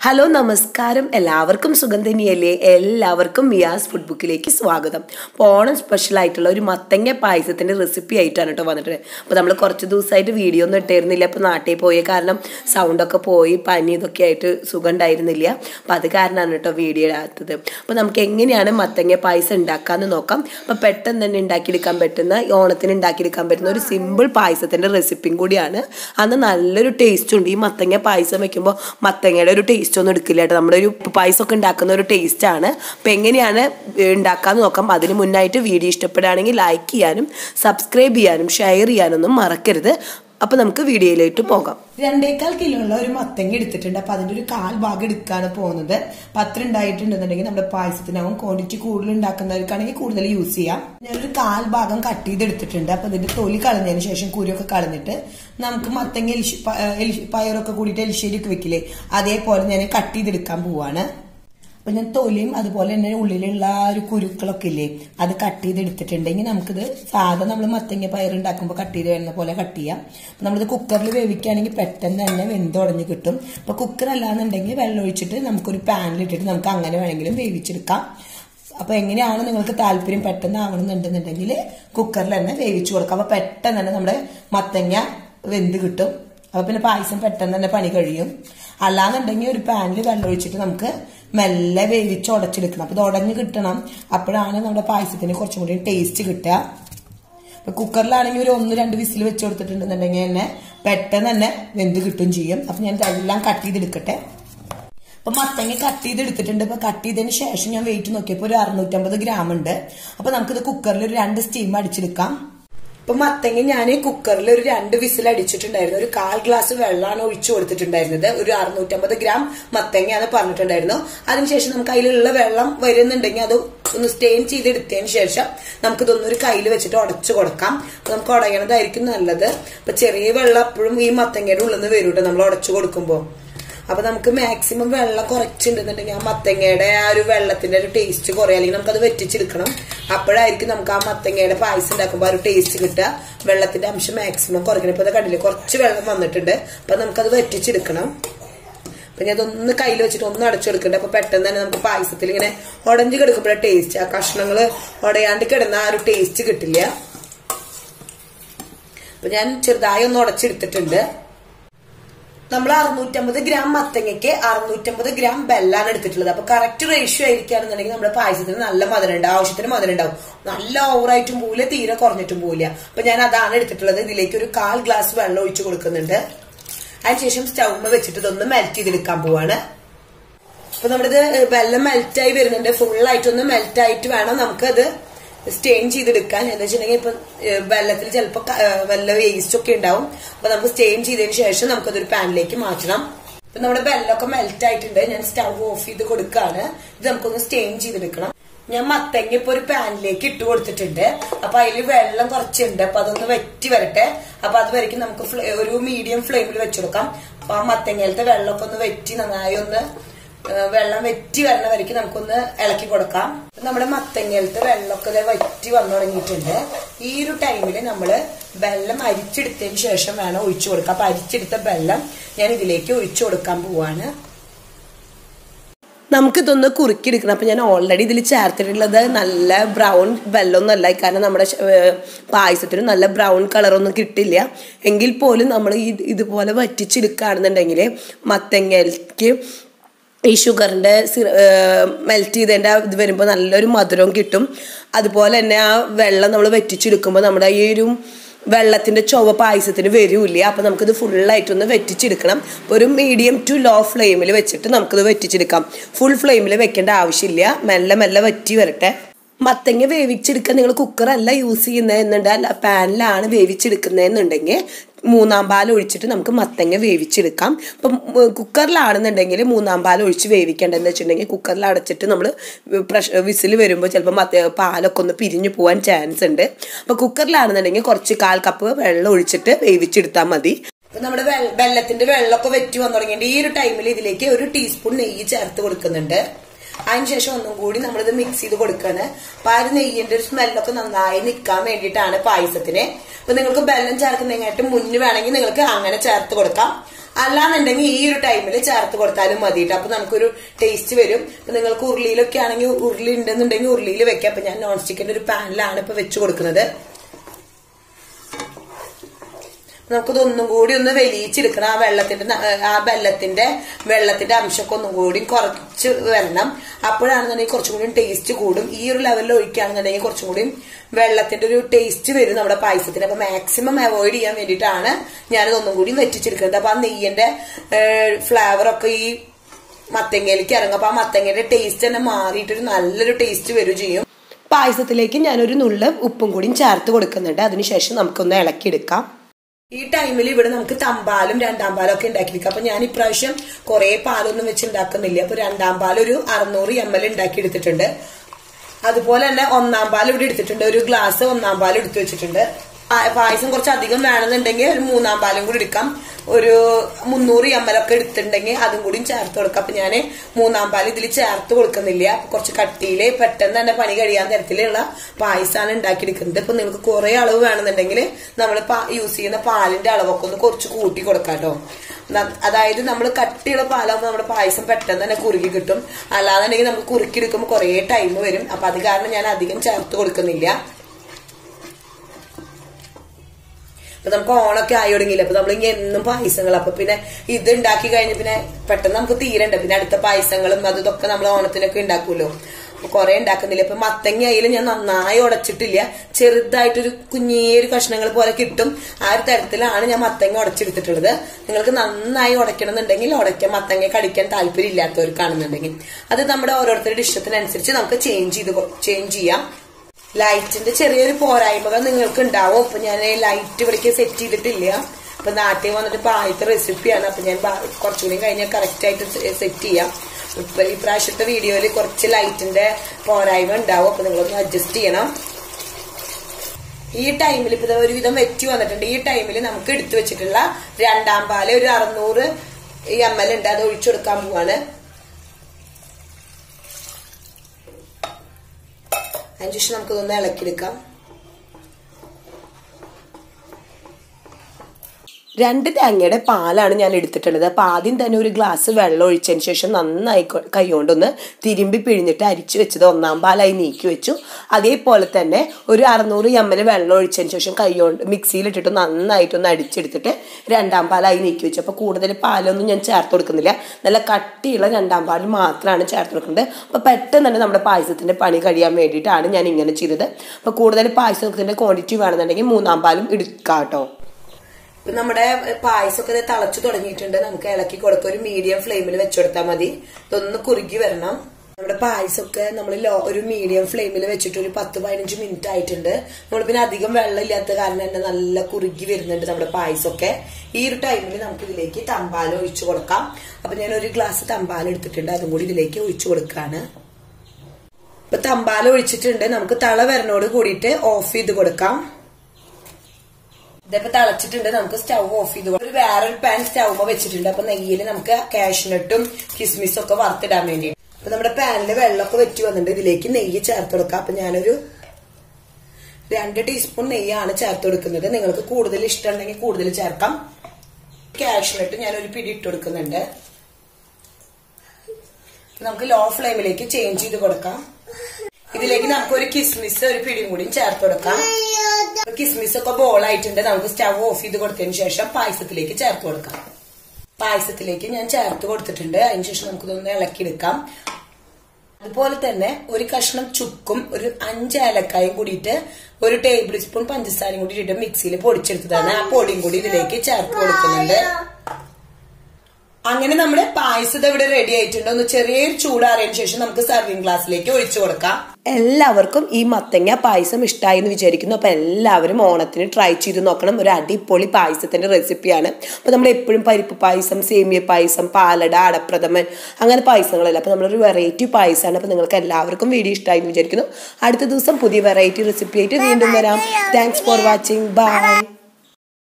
Hello നമസ്കാരം എല്ലാവർക്കും സുഖം തന്നെയല്ലേ എല്ലാവർക്കും മിയാസ് ഫുഡ് ബുക്കിലേക്ക് സ്വാഗതം അപ്പോൾ ഓണം സ്പെഷ്യൽ ആയിട്ടുള്ള ഒരു മത്തങ്ങ പായസത്തിൻ്റെ റെസിപ്പി ആയിട്ടാണ് കേട്ടോ വന്നിട്ട് അപ്പോൾ നമ്മൾ കുറച്ച് ദിവസമായിട്ട് വീഡിയോ ഒന്നും ഇട്ടായിരുന്നില്ല അപ്പോൾ നാട്ടിൽ പോയ കാരണം സൗണ്ടൊക്കെ പോയി പനി ഇതൊക്കെ ആയിട്ട് സുഖം ഉണ്ടായിരുന്നില്ല അപ്പോൾ അത് കാരണമാണ് കേട്ടോ വീഡിയോ ഇടാത്തത് അപ്പോൾ നമുക്ക് എങ്ങനെയാണ് മത്തങ്ങ പായസം ഉണ്ടാക്കാമെന്ന് നോക്കാം അപ്പോൾ പെട്ടെന്ന് തന്നെ ഉണ്ടാക്കിയെടുക്കാൻ പറ്റുന്ന ഈ ഓണത്തിന് ഉണ്ടാക്കിയെടുക്കാൻ പറ്റുന്ന ഒരു സിമ്പിൾ പായസത്തിൻ്റെ റെസിപ്പിയും കൂടിയാണ് അന്ന് നല്ലൊരു ടേസ്റ്റ് ഉണ്ട് ഈ മത്തങ്ങ പായസം വെക്കുമ്പോൾ മത്തങ്ങയുടെ ഒരു ടേസ്റ്റ് ഒന്നും എടുക്കില്ല കേട്ടോ നമ്മുടെ ഒരു പായസമൊക്കെ ഉണ്ടാക്കുന്ന ഒരു ടേസ്റ്റ് ആണ് അപ്പം എങ്ങനെയാണ് ഉണ്ടാക്കാന്ന് നോക്കാം അതിന് മുന്നായിട്ട് വീഡിയോ ഇഷ്ടപ്പെടുകയാണെങ്കിൽ ലൈക്ക് ചെയ്യാനും സബ്സ്ക്രൈബ് ചെയ്യാനും ഷെയർ ചെയ്യാനൊന്നും മറക്കരുത് അപ്പൊ നമുക്ക് വീഡിയോയിലേക്ക് പോകാം രണ്ടേക്കാൽ കിലോ ഉള്ള ഒരു മത്തങ്ങ എടുത്തിട്ടുണ്ട് അപ്പൊ അതിന്റെ ഒരു കാൽ ഭാഗം എടുക്കാണ് പോകുന്നത് പത്ര ഉണ്ടായിട്ടുണ്ടെന്നുണ്ടെങ്കിൽ നമ്മുടെ പായസത്തിനാവും ക്വാണ്ടിറ്റി കൂടുതൽ ഉണ്ടാക്കുന്നവർക്കാണെങ്കിൽ കൂടുതൽ യൂസ് ചെയ്യാം ഞാനൊരു കാൽ ഭാഗം കട്ട് ചെയ്ത് എടുത്തിട്ടുണ്ട് അപ്പൊ ഇതിന്റെ തൊലി കളഞ്ഞതിന് ശേഷം കുരുവൊക്കെ കളഞ്ഞിട്ട് നമുക്ക് മത്തങ്ങ എലിശ് എലിശ് പയറൊക്കെ കൂടിയിട്ട് എലിശ്ശേരിയൊക്കെ വെക്കില്ലേ അതേപോലെ ഞാൻ കട്ട് ചെയ്തെടുക്കാൻ പോവാണ് അപ്പൊ ഞാൻ തൊലിയും അതുപോലെ തന്നെ ഉള്ളിലുള്ള ആ ഒരു കുരുക്കളൊക്കെ ഇല്ലേ അത് കട്ട് ചെയ്ത് എടുത്തിട്ടുണ്ടെങ്കിൽ നമുക്കിത് സാധാ നമ്മൾ മത്തങ്ങ പയർ ഉണ്ടാക്കുമ്പോൾ കട്ട് ചെയ്ത് വരുന്ന പോലെ കട്ട് ചെയ്യാം അപ്പൊ നമ്മളിത് കുക്കറിൽ വേവിക്കുകയാണെങ്കിൽ പെട്ടെന്ന് തന്നെ വെന്തുടഞ്ഞ് കിട്ടും അപ്പൊ കുക്കർ അല്ലാന്നുണ്ടെങ്കിൽ വെള്ളം ഒഴിച്ചിട്ട് നമുക്കൊരു പാനിൽ ഇട്ടിട്ട് നമുക്ക് അങ്ങനെ വേണമെങ്കിലും വേവിച്ചെടുക്കാം അപ്പൊ എങ്ങനെയാണ് നിങ്ങൾക്ക് താല്പര്യം പെട്ടെന്ന് ആവണമെന്നുണ്ടെന്നുണ്ടെങ്കിൽ കുക്കറിൽ തന്നെ വേവിച്ചു കൊടുക്കാം അപ്പൊ പെട്ടെന്ന് തന്നെ നമ്മുടെ മത്തങ്ങ വെന്ത് കിട്ടും അപ്പൊ പിന്നെ പായസം പെട്ടെന്ന് തന്നെ പണി കഴിയും അല്ലാന്നുണ്ടെങ്കിൽ ഒരു പാനിൽ വെള്ളം ഒഴിച്ചിട്ട് നമുക്ക് മെല്ലെ വേവിച്ച് ഉടച്ചെടുക്കണം അപ്പൊ ഇത് ഉടഞ്ഞ് കിട്ടണം അപ്പോഴാണ് നമ്മുടെ പായസത്തിന് കുറച്ചും കൂടി ടേസ്റ്റ് കിട്ടുക ഇപ്പൊ കുക്കറിലാണെങ്കിൽ ഒരു ഒന്ന് രണ്ട് വിസിൽ വെച്ച് കൊടുത്തിട്ടുണ്ടെന്നുണ്ടെങ്കിൽ തന്നെ പെട്ടെന്ന് തന്നെ വെന്ത് കിട്ടും ചെയ്യും അപ്പൊ ഞാൻ ഇതെല്ലാം കട്ട് ചെയ്തെടുക്കട്ടെ അപ്പൊ മത്തങ്ങ കട്ട് ചെയ്ത് എടുത്തിട്ടുണ്ട് ഇപ്പൊ കട്ട് ചെയ്തതിന് ശേഷം ഞാൻ വെയിറ്റ് നോക്കിയപ്പോൾ ഒരു അറുന്നൂറ്റമ്പത് ഗ്രാം ഉണ്ട് അപ്പൊ നമുക്കിത് കുക്കറിൽ ഒരു രണ്ട് സ്റ്റീം അടിച്ചെടുക്കാം ഇപ്പൊ മത്തങ്ങ ഞാൻ കുക്കറിൽ ഒരു രണ്ട് വിസിൽ അടിച്ചിട്ടുണ്ടായിരുന്നു ഒരു കാൽ ഗ്ലാസ് വെള്ളമാണ് ഒഴിച്ചു കൊടുത്തിട്ടുണ്ടായിരുന്നത് ഒരു അറുന്നൂറ്റമ്പത് ഗ്രാം മത്തങ്ങയാണ് പറഞ്ഞിട്ടുണ്ടായിരുന്നു അതിനുശേഷം നമുക്ക് അതിലുള്ള വെള്ളം വരുന്നുണ്ടെങ്കിൽ അത് ഒന്ന് സ്റ്റെയിൻ ചെയ്തെടുത്തതിന് ശേഷം നമുക്കിതൊന്നൊരു കയ്യിൽ വെച്ചിട്ട് ഉടച്ചു കൊടുക്കാം നമുക്ക് ഉടയണതായിരിക്കും നല്ലത് അപ്പൊ ചെറിയ വെള്ളം എപ്പോഴും ഈ മത്തങ്ങയുടെ ഉള്ളിൽ നിന്ന് വരും കേട്ടോ നമ്മൾ ഉടച്ചു കൊടുക്കുമ്പോൾ അപ്പൊ നമുക്ക് മാക്സിമം വെള്ളം കുറച്ചുണ്ടെന്നുണ്ടെങ്കിൽ ആ മത്തങ്ങയുടെ ആ ഒരു വെള്ളത്തിന്റെ ഒരു ടേസ്റ്റ് കുറയും അല്ലെങ്കിൽ നമുക്കത് വെറ്റിച്ചെടുക്കണം അപ്പോഴായിരിക്കും നമുക്ക് ആ മത്തങ്ങയുടെ പായസം ഉണ്ടാക്കുമ്പോൾ ആ ഒരു ടേസ്റ്റ് കിട്ടുക വെള്ളത്തിന്റെ അംശം മാക്സിമം കുറയ്ക്കണം ഇപ്പൊ കണ്ടില്ലേ കുറച്ച് വെള്ളം വന്നിട്ടുണ്ട് അപ്പൊ നമുക്കത് വെറ്റിച്ചെടുക്കണം അപ്പൊ ഞാൻ അതൊന്ന് കയ്യിൽ വെച്ചിട്ട് ഒന്ന് അടച്ചെടുക്കണ്ടേ അപ്പൊ പെട്ടെന്ന് തന്നെ നമുക്ക് പായസത്തിൽ ഇങ്ങനെ ഉടഞ്ഞു കിടക്കുമ്പോഴേ ടേസ്റ്റ് ആ കഷ്ണങ്ങൾ ഉടയാണ്ട് കിടന്ന ആ ഒരു ടേസ്റ്റ് കിട്ടില്ല അപ്പൊ ഞാൻ ചെറുതായി ഒന്ന് ഉടച്ചെടുത്തിട്ടുണ്ട് നമ്മൾ അറുന്നൂറ്റമ്പത് ഗ്രാം മത്തങ്ങയ്ക്ക് അറുന്നൂറ്റമ്പത് ഗ്രാം ബെല്ലാണ് എടുത്തിട്ടുള്ളത് അപ്പൊ കറക്റ്റ് റേഷ്യോ ആയിരിക്കുകയാണെന്നുണ്ടെങ്കിൽ നമ്മുടെ പായസത്തിന് നല്ല മധുരം ഉണ്ടാവും ആവശ്യത്തിന് മധുരം ഉണ്ടാവും നല്ല ഓവറായിട്ടും പോവില്ല തീരെ കുറഞ്ഞിട്ടും പോവില്ല അപ്പൊ ഞാൻ അതാണ് എടുത്തിട്ടുള്ളത് ഇതിലേക്ക് ഒരു കാൽ ഗ്ലാസ് വെള്ളം ഒഴിച്ചു കൊടുക്കുന്നുണ്ട് അതിനുശേഷം സ്റ്റൗമ്മ വെച്ചിട്ട് ഇതൊന്ന് മെൽറ്റ് ചെയ്തെടുക്കാൻ പോവാണ് അപ്പൊ നമ്മുടെ വെള്ളം മെൽറ്റായി വരുന്നുണ്ട് ഫുള്ളായിട്ടൊന്ന് മെൽറ്റ് ആയിട്ട് വേണം നമുക്കത് സ്റ്റെയിൻ ചെയ്തെടുക്കാൻ എന്താ വെച്ചിട്ടുണ്ടെങ്കിൽ ഇപ്പൊ വെള്ളത്തിൽ ചിലപ്പോൾ വല്ല വേസ്റ്റ് ഒക്കെ ഉണ്ടാവും അപ്പൊ നമുക്ക് സ്റ്റെയിൻ ചെയ്തതിന് ശേഷം നമുക്കതൊരു പാനിലേക്ക് മാറ്റണം ഇപ്പൊ നമ്മുടെ വെള്ളമൊക്കെ മെൽറ്റ് ആയിട്ടുണ്ട് ഞാൻ സ്റ്റൗ ഓഫ് ചെയ്ത് കൊടുക്കുകയാണ് ഇത് നമുക്കൊന്ന് സ്റ്റെയിൻ ചെയ്തെടുക്കണം ഞാൻ മത്തങ്ങ ഇപ്പൊ ഒരു പാനിലേക്ക് ഇട്ട് കൊടുത്തിട്ടുണ്ട് അപ്പൊ അതിൽ വെള്ളം കുറച്ചുണ്ട് അപ്പൊ അതൊന്ന് വെറ്റി വരട്ടെ അപ്പൊ അത് വരയ്ക്കും നമുക്ക് ഒരു മീഡിയം ഫ്ലെയിമിൽ വെച്ചുകൊടുക്കാം അപ്പൊ ആ മത്തങ്ങയിലത്തെ വെള്ളമൊക്കെ ഒന്ന് വെറ്റി നന്നായി ഒന്ന് വെള്ളം വെറ്റി വരണ വരയ്ക്ക് നമുക്കൊന്ന് ഇളക്കി കൊടുക്കാം നമ്മുടെ മത്തങ്ങയിലത്തെ വെള്ളമൊക്കെ വറ്റി വന്നു തുടങ്ങിയിട്ടുണ്ട് ഈ ഒരു ടൈമിൽ നമ്മൾ വെള്ളം അരിച്ചെടുത്തതിന് ശേഷം വേണം ഒഴിച്ചു കൊടുക്കാം അപ്പൊ അരിച്ചെടുത്ത വെള്ളം ഞാൻ ഇതിലേക്ക് ഒഴിച്ചു കൊടുക്കാൻ പോവാണ് നമുക്കിതൊന്ന് കുറുക്കിയെടുക്കണം അപ്പം ഞാൻ ഓൾറെഡി ഇതിൽ ചേർത്തിട്ടുള്ളത് നല്ല ബ്രൗൺ വെള്ളമൊന്നുമല്ല കാരണം നമ്മുടെ പായസത്തിന് നല്ല ബ്രൗൺ കളറൊന്നും കിട്ടില്ല എങ്കിൽ പോലും നമ്മൾ ഈ ഇതുപോലെ വറ്റിച്ചെടുക്കുകയാണെന്നുണ്ടെങ്കിൽ മത്തങ്ങയ്ക്ക് ഈ ഷുഗറിൻ്റെ മെൽറ്റ് ചെയ്തതിൻ്റെ ഇത് വരുമ്പോൾ നല്ലൊരു മധുരവും കിട്ടും അതുപോലെ തന്നെ ആ വെള്ളം നമ്മൾ വറ്റിച്ചെടുക്കുമ്പോൾ നമ്മുടെ ഈ ഒരു വെള്ളത്തിൻ്റെ ചുവ പായസത്തിന് വരില്ല അപ്പോൾ നമുക്കിത് ഫുള്ളായിട്ടൊന്ന് വെറ്റിച്ചെടുക്കണം ഒരു മീഡിയം ടു ലോ ഫ്ലെയിമിൽ വെച്ചിട്ട് നമുക്കിത് വെറ്റിച്ചെടുക്കാം ഫുൾ ഫ്ലെയിമിൽ വെക്കേണ്ട ആവശ്യമില്ല മെല്ലെ മെല്ലെ വറ്റി വരട്ടെ മത്തങ്ങ വേവിച്ചെടുക്കാൻ നിങ്ങൾ കുക്കറല്ല യൂസ് ചെയ്യുന്നതെന്നുണ്ട് അല്ല പാനിലാണ് വേവിച്ചെടുക്കുന്നതെന്നുണ്ടെങ്കിൽ മൂന്നാം പാൽ ഒഴിച്ചിട്ട് നമുക്ക് മത്തങ്ങ വേവിച്ചെടുക്കാം ഇപ്പം കുക്കറിലാണെന്നുണ്ടെങ്കിൽ മൂന്നാം പാൽ ഒഴിച്ച് വേവിക്കേണ്ടതെന്ന് വെച്ചിട്ടുണ്ടെങ്കിൽ കുക്കറിൽ അടച്ചിട്ട് നമ്മൾ പ്രഷർ വിസിൽ വരുമ്പോൾ ചിലപ്പോൾ മത്ത പാലൊക്കെ ഒന്ന് പിരിഞ്ഞു പോകാൻ ചാൻസ് ഉണ്ട് അപ്പോൾ കുക്കറിലാണെന്നുണ്ടെങ്കിൽ കുറച്ച് കാൽ കപ്പ് വെള്ളം ഒഴിച്ചിട്ട് വേവിച്ചെടുത്താൽ മതി നമ്മുടെ വെള്ളത്തിന്റെ വെള്ളമൊക്കെ വെറ്റി വന്നു തുടങ്ങിയിട്ട് ഈ ഒരു ടൈമിൽ ഇതിലേക്ക് ഒരു ടീസ്പൂൺ നെയ്യ് ചേർത്ത് കൊടുക്കുന്നുണ്ട് അതിനുശേഷം ഒന്നും കൂടി നമ്മളിത് മിക്സ് ചെയ്ത് കൊടുക്കുകയാണ് അപ്പൊ ആ ഒരു നെയ്യിന്റെ ഒരു സ്മെല്ലൊക്കെ നന്നായി നിൽക്കാൻ വേണ്ടിയിട്ടാണ് പായസത്തിന് അപ്പൊ നിങ്ങൾക്ക് ബെല്ലം ചേർക്കുന്നതിനായിട്ട് മുന്നേ വേണമെങ്കിൽ നിങ്ങൾക്ക് അങ്ങനെ ചേർത്ത് കൊടുക്കാം അല്ലാന്നുണ്ടെങ്കിൽ ഈ ഒരു ടൈമിൽ ചേർത്ത് കൊടുത്താലും മതിയിട്ട് അപ്പൊ നമുക്കൊരു ടേസ്റ്റ് വരും അപ്പൊ നിങ്ങൾക്ക് ഉരുളിയിലൊക്കെ ആണെങ്കിൽ ഉരുളി ഉണ്ടെന്നുണ്ടെങ്കിൽ ഉരുളിയിൽ വെക്കാം അപ്പൊ ഞാൻ നോൺ സ്റ്റിക്കിന്റെ ഒരു പാനിലാണ് ഇപ്പൊ വെച്ച് കൊടുക്കുന്നത് നമുക്കിത് ഒന്നും കൂടി ഒന്ന് വെലിയിച്ചെടുക്കണം ആ വെള്ളത്തിന്റെ ന- ആ വെള്ളത്തിന്റെ വെള്ളത്തിന്റെ അംശമൊക്കെ ഒന്നും കൂടി കുറച്ച് വരണം അപ്പോഴാണെന്നുണ്ടെങ്കിൽ കുറച്ചും കൂടി ടേസ്റ്റ് കൂടും ഈ ഒരു ലെവലിൽ ഒഴിക്കുകയാണെന്നുണ്ടെങ്കിൽ കുറച്ചും കൂടി വെള്ളത്തിന്റെ ഒരു ടേസ്റ്റ് വരും നമ്മുടെ പായസത്തിന് അപ്പൊ മാക്സിമം അവോയ്ഡ് ചെയ്യാൻ വേണ്ടിയിട്ടാണ് ഞാനിത് ഒന്നും കൂടി വെറ്റിച്ചെടുക്കുന്നത് അപ്പൊ ആ നെയ്യന്റെ ഫ്ലേവർ ഒക്കെ ഈ മത്തങ്ങയിലേക്ക് ഇറങ്ങും അപ്പൊ ആ മത്തങ്ങയുടെ ടേസ്റ്റ് തന്നെ മാറിയിട്ടൊരു നല്ലൊരു ടേസ്റ്റ് വരും ചെയ്യും പായസത്തിലേക്ക് ഞാനൊരു നുള്ള് ഉപ്പും കൂടിയും ചേർത്ത് കൊടുക്കുന്നുണ്ട് അതിനുശേഷം നമുക്കൊന്ന് ഇളക്കിയെടുക്കാം ഈ ടൈമിൽ ഇവിടെ നമുക്ക് തമ്പാലും രണ്ടാം പാലും ഒക്കെ ഉണ്ടാക്കിയെടുക്കാം അപ്പൊ ഞാൻ ഇപ്രാവശ്യം കുറെ പാലൊന്നും വെച്ച് ഉണ്ടാക്കുന്നില്ല അപ്പൊ രണ്ടാം പാൽ ഒരു അറുന്നൂറ് എം എൽ ഉണ്ടാക്കി എടുത്തിട്ടുണ്ട് അതുപോലെ തന്നെ ഒന്നാം പാൽ ഇവിടെ എടുത്തിട്ടുണ്ട് ഒരു ഗ്ലാസ് ഒന്നാം പാൽ എടുത്തു വെച്ചിട്ടുണ്ട് പാ- പായസം കുറച്ച് അധികം വേണമെന്നുണ്ടെങ്കിൽ ഒരു മൂന്നാം പാലും കൂടി എടുക്കാം ഒരു മുന്നൂറ് എം എൽ ഒക്കെ എടുത്തിട്ടുണ്ടെങ്കിൽ അതും കൂടി ചേർത്ത് കൊടുക്കാം അപ്പൊ ഞാൻ മൂന്നാം പാൽ ഇതിൽ ചേർത്ത് കൊടുക്കുന്നില്ല അപ്പൊ കുറച്ച് കട്ടിയില് പെട്ടെന്ന് തന്നെ പണി കഴിയാൻ തരത്തിലുള്ള പായസമാണ് ഉണ്ടാക്കിയെടുക്കുന്നത് ഇപ്പൊ നിങ്ങൾക്ക് കുറെ അളവ് വേണമെന്നുണ്ടെങ്കിൽ നമ്മൾ യൂസ് ചെയ്യുന്ന പാലിന്റെ അളവൊക്കെ ഒന്ന് കുറച്ച് കൂട്ടി കൊടുക്കാം കേട്ടോ ന- അതായത് നമ്മൾ കട്ടിയുള്ള പാലാകുമ്പോൾ നമ്മുടെ പായസം പെട്ടെന്ന് തന്നെ കുറുകി കിട്ടും അല്ലാന്നുണ്ടെങ്കിൽ നമുക്ക് കുറുക്കി എടുക്കുമ്പോൾ കുറേ ടൈം വരും അപ്പൊ അത് കാരണം ഞാൻ അധികം ചേർത്ത് കൊടുക്കുന്നില്ല അപ്പൊ നമുക്ക് ഓണൊക്കെ ആയി തുടങ്ങിയില്ല അപ്പൊ നമ്മൾ ഇങ്ങനെ എന്നും പായസങ്ങൾ അപ്പൊ പിന്നെ ഇത് ഉണ്ടാക്കി കഴിഞ്ഞ് പിന്നെ പെട്ടെന്ന് നമുക്ക് തീരണ്ട പിന്നെ അടുത്ത പായസങ്ങളും അത് ഇതൊക്കെ നമ്മൾ ഓണത്തിനൊക്കെ ഉണ്ടാക്കുമല്ലോ അപ്പൊ കുറെ ഉണ്ടാക്കുന്നില്ല ഇപ്പൊ മത്തങ്ങ ആയാലും ഞാൻ നന്നായി ഉടച്ചിട്ടില്ല ചെറുതായിട്ടൊരു കുഞ്ഞിയൊരു കഷ്ണങ്ങൾ പോലെ കിട്ടും ആ ഒരു തരത്തിലാണ് ഞാൻ മത്തങ്ങ ഉടച്ചെടുത്തിട്ടുള്ളത് നിങ്ങൾക്ക് നന്നായി ഉടയ്ക്കണം എന്നുണ്ടെങ്കിൽ ഉടയ്ക്കാം മത്തങ്ങ കടിക്കാൻ താല്പര്യം ഇല്ലാത്തവർക്കാണെന്നുണ്ടെങ്കിൽ അത് നമ്മുടെ ഓരോരുത്തരുടെ ഇഷ്ടത്തിനനുസരിച്ച് നമുക്ക് ചേഞ്ച് ചെയ്ത് ചേഞ്ച് ചെയ്യാം ലൈറ്റിന്റെ ചെറിയൊരു പോരായ്മകൾ നിങ്ങൾക്ക് ഉണ്ടാവും ഇപ്പൊ ഞാൻ ലൈറ്റ് ഇവിടേക്ക് സെറ്റ് ചെയ്തിട്ടില്ല അപ്പൊ നാട്ടിൽ വന്നിട്ട് ഇപ്പൊ ആദ്യത്തെ റെസിപ്പിയാണ് അപ്പൊ ഞാൻ ബാ- കുറച്ചുകൂടി കഴിഞ്ഞാൽ കറക്റ്റ് ആയിട്ട് സെറ്റ് ചെയ്യാം ഇപ്പൊ ഈ പ്രാവശ്യത്തെ വീഡിയോയിൽ കുറച്ച് ലൈറ്റിന്റെ പോരായ്മ ഉണ്ടാവും അപ്പൊ നിങ്ങളൊന്ന് അഡ്ജസ്റ്റ് ചെയ്യണം ഈ ടൈമിൽ ഇപ്പൊ ദാ ഒരുവിധം വെറ്റി വന്നിട്ടുണ്ട് ഈ ടൈമിൽ നമുക്ക് എടുത്തു വെച്ചിട്ടുള്ള രണ്ടാം പാല് ഒരു അറുന്നൂറ് എം എൽ ഉണ്ട് അത് ഒഴിച്ചു കൊടുക്കാൻ പോവാണ് അതിനുശേഷം നമുക്കിതൊന്ന് ഇളക്കിയെടുക്കാം രണ്ട് തേങ്ങയുടെ പാലാണ് ഞാൻ എടുത്തിട്ടുള്ളത് അപ്പോൾ ആദ്യം തന്നെ ഒരു ഗ്ലാസ് വെള്ളം ഒഴിച്ചതിന് ശേഷം നന്നായി കൊ- കൈകൊണ്ടൊന്ന് തിരുമ്പി പിഴിഞ്ഞിട്ട് അരിച്ചു വെച്ചത് ഒന്നാം പാലായി നീക്കി വെച്ചു അതേപോലെ തന്നെ ഒരു അറുന്നൂറ് എം എൽ വെള്ളം ഒഴിച്ചതിന് ശേഷം കൈകൊണ്ട് മിക്സിയിലിട്ടിട്ട് നന്നായിട്ടൊന്ന് അടിച്ചെടുത്തിട്ട് രണ്ടാം പാലായി നീക്കി വെച്ചു അപ്പോൾ കൂടുതൽ പാലൊന്നും ഞാൻ ചേർത്ത് കൊടുക്കുന്നില്ല നല്ല കട്ടിയുള്ള രണ്ടാം പാൽ മാത്രമാണ് ചേർത്ത് കൊടുക്കുന്നത് അപ്പോൾ പെട്ടെന്ന് തന്നെ നമ്മുടെ പായസത്തിൻ്റെ പണി കഴിയാൻ വേണ്ടിയിട്ടാണ് ഞാൻ ഇങ്ങനെ ചെയ്തത് അപ്പോൾ കൂടുതൽ പായസത്തിൻ്റെ ക്വാണ്ടിറ്റി വേണമെന്നുണ്ടെങ്കിൽ മൂന്നാം പാലും എടുക്കാം കേട്ടോ ഇപ്പൊ നമ്മുടെ പായസമൊക്കെ ദേ തിളച്ചു തുടങ്ങിയിട്ടുണ്ട് നമുക്ക് ഇളക്കി കൊടുക്കുക ഒരു മീഡിയം ഫ്ലെയിമിൽ വെച്ചുകൊടുത്താൽ മതി ഇതൊന്ന് കുറുകി വരണം നമ്മുടെ പായസമൊക്കെ നമ്മൾ ലോ ഒരു മീഡിയം ഫ്ലെയിമിൽ വെച്ചിട്ട് ഒരു പത്ത് പതിനഞ്ച് മിനിറ്റ് ആയിട്ടുണ്ട് നമ്മൾ പിന്നെ അധികം വെള്ളം ഇല്ലാത്ത കാരണം തന്നെ നല്ല കുറുകി വരുന്നുണ്ട് നമ്മുടെ പായസമൊക്കെ ഈ ഒരു ടൈമിൽ നമുക്ക് ഇതിലേക്ക് തമ്പാൽ ഒഴിച്ചു കൊടുക്കാം അപ്പൊ ഞാൻ ഒരു ഗ്ലാസ് തമ്പാൽ എടുത്തിട്ടുണ്ട് അതും കൂടി ഇതിലേക്ക് ഒഴിച്ചു കൊടുക്കാണ് ഇപ്പൊ തമ്പാൽ ഒഴിച്ചിട്ടുണ്ട് നമുക്ക് തള വരണോട് കൂടിയിട്ട് ഓഫ് ചെയ്ത് കൊടുക്കാം ഇതൊക്കെ തിളച്ചിട്ടുണ്ട് നമുക്ക് സ്റ്റൗ ഓഫ് ചെയ്ത് കൊടുക്കാം. ഒരു വേറൊരു പാൻ സ്റ്റൗമ വെച്ചിട്ടുണ്ട് അപ്പൊ നെയ്യിൽ നമുക്ക് കാഷ്നട്ടും കിസ്മിസും ഒക്കെ വറുത്തിടാൻ വേണ്ടി അപ്പൊ നമ്മുടെ പാനിൽ വെള്ളമൊക്കെ വെച്ച് വന്നിട്ടുണ്ട് ഇതിലേക്ക് നെയ്യ് ചേർത്ത് കൊടുക്കാം അപ്പൊ ഞാനൊരു രണ്ട് ടീസ്പൂൺ നെയ്യാണ് ചേർത്ത് കൊടുക്കുന്നത് നിങ്ങൾക്ക് കൂടുതൽ ഇഷ്ടമുണ്ടെങ്കിൽ കൂടുതൽ ചേർക്കാം കാഷ്നട്ട് ഞാൻ ഒരു പിടി ഇട്ട് കൊടുക്കുന്നുണ്ട് നമുക്ക് ലോ ഫ്ലെയിമിലേക്ക് ചേഞ്ച് ചെയ്ത് കൊടുക്കാം ഇതിലേക്ക് നമുക്ക് ഒരു കിസ്മിസ് ഒരു പിടിയും കൂടിയും ചേർത്ത് കൊടുക്കാം കിസ്മിസ് ഒക്കെ ബോൾ ആയിട്ടുണ്ട് നമുക്ക് സ്റ്റവ് ഓഫ് ചെയ്ത് കൊടുത്തതിന് ശേഷം പായസത്തിലേക്ക് ചേർത്ത് കൊടുക്കാം പായസത്തിലേക്ക് ഞാൻ ചേർത്ത് കൊടുത്തിട്ടുണ്ട് അതിനുശേഷം നമുക്കിതൊന്ന് ഇളക്കിയെടുക്കാം അതുപോലെ തന്നെ ഒരു കഷ്ണം ചുക്കും ഒരു അഞ്ച് ഏലക്കായും കൂടിയിട്ട് ഒരു ടേബിൾ സ്പൂൺ പഞ്ചസാരയും കൂടി ഇട്ട് മിക്സിയിൽ പൊടിച്ചെടുത്തതാണ് ആ പൊടിയും കൂടി ഇതിലേക്ക് ചേർത്ത് കൊടുക്കുന്നുണ്ട് അങ്ങനെ നമ്മുടെ പായസം ഇവിടെ റെഡി ആയിട്ടുണ്ട് ഒന്ന് ചെറിയൊരു ചൂടാറിയതിനു ശേഷം നമുക്ക് സർവിംഗ് ഗ്ലാസ്സിലേക്ക് ഒഴിച്ചു കൊടുക്കാം എല്ലാവർക്കും ഈ മത്തങ്ങ പായസം ഇഷ്ടമായി എന്ന് വിചാരിക്കുന്നു അപ്പൊ എല്ലാവരും ഓണത്തിന് ട്രൈ ചെയ്ത് നോക്കണം ഒരു അടിപൊളി പായസത്തിന്റെ റെസിപ്പിയാണ് അപ്പൊ നമ്മൾ എപ്പോഴും പരിപ്പ് പായസം സേമിയ പായസം പാലട അടപ്രഥമൻ അങ്ങനെ പായസങ്ങളല്ല അപ്പൊ നമ്മളൊരു വെറൈറ്റി പായസമാണ് അപ്പൊ നിങ്ങൾക്ക് എല്ലാവർക്കും വീഡിയോ ഇഷ്ടമായി എന്ന് വിചാരിക്കുന്നു അടുത്ത ദിവസം പുതിയ വെറൈറ്റി റെസിപ്പി ആയിട്ട് വീണ്ടും വരാം താങ്ക്സ് ഫോർ വാച്ചിങ് ബൈ